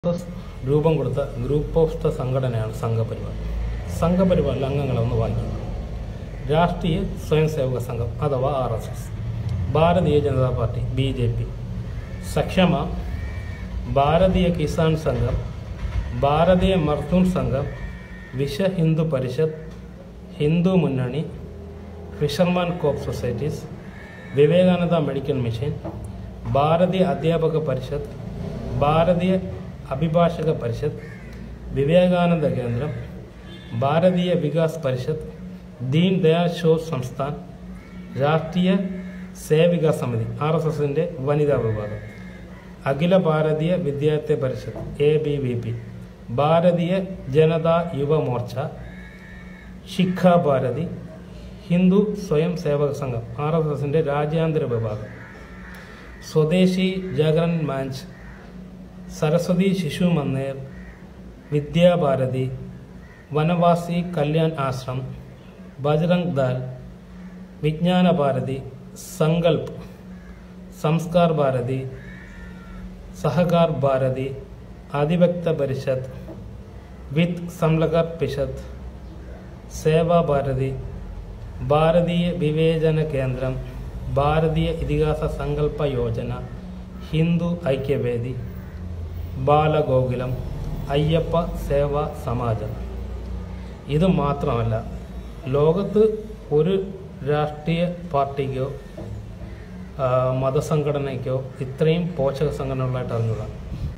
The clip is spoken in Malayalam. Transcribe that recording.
എസ് രൂപം കൊടുത്ത ഗ്രൂപ്പ് ഓഫ് ദ സംഘടനയാണ് സംഘപരിവാർ സംഘപരിവാറിലെ അംഗങ്ങളെ ഒന്ന് വായിക്കുക രാഷ്ട്രീയ സ്വയം സേവക സംഘം അഥവാ R S S Bharatiya Janata Party B J P Saksham Bharatiya Kisan സംഘം ഭാരതീയ മർത്തൂൺ സംഘം വിശ്വ Hindu Parishad Hindu Munnani fisherman coop societies Vivekananda Medical Mission Bharatiya Adhyapak Parishad Bharatiya Abhibhashak Parishad Vivekananda Kendra Bharatiya Vikas Parishad Deen Dayal ഷോർ സംസ്ഥാൻ രാഷ്ട്രീയ സേവിക സമിതി ആർ എസ് എസിൻ്റെ വനിതാ വിഭാഗം Akhil Bharatiya Vidyarthi Parishad A B V P Bharatiya Janata Yuva Morcha Shikha Bharati Hindu സ്വയം സേവക സംഘം ആർ എസ് എസിൻ്റെ രാജ്യാന്തര വിഭാഗം സ്വദേശി ജാഗരൺ മാഞ്ച് സരസ്വതി ശിശു മന്ദിർ വിദ്യാഭാരതി വനവാസി കല്യാൺ ആശ്രം ബജ്രംഗ് ദാൽ വിജ്ഞാന ഭാരതി സങ്കൽപ് സംസ്കാർ ഭാരതി സഹകാർ ഭാരതി അതിഭക്ത പരിഷത്ത് വിത്ത് സംലകർ പിഷത്ത് സേവാ ഭാരതി ഭാരതീയ വിവേചന കേന്ദ്രം ഭാരതീയ ഇതിഹാസ സങ്കല്പ യോജന ഹിന്ദു ഐക്യവേദി ബാലഗോകുലം അയ്യപ്പ സേവാ സമാജം ഇത് മാത്രമല്ല ലോകത്ത് ഒരു രാഷ്ട്രീയ പാർട്ടിക്കോ ആ, മതസംഘടനയ്ക്കോ ഇത്രയും പോഷക സംഘടനകളായിട്ട് അറിഞ്ഞുകൂടാ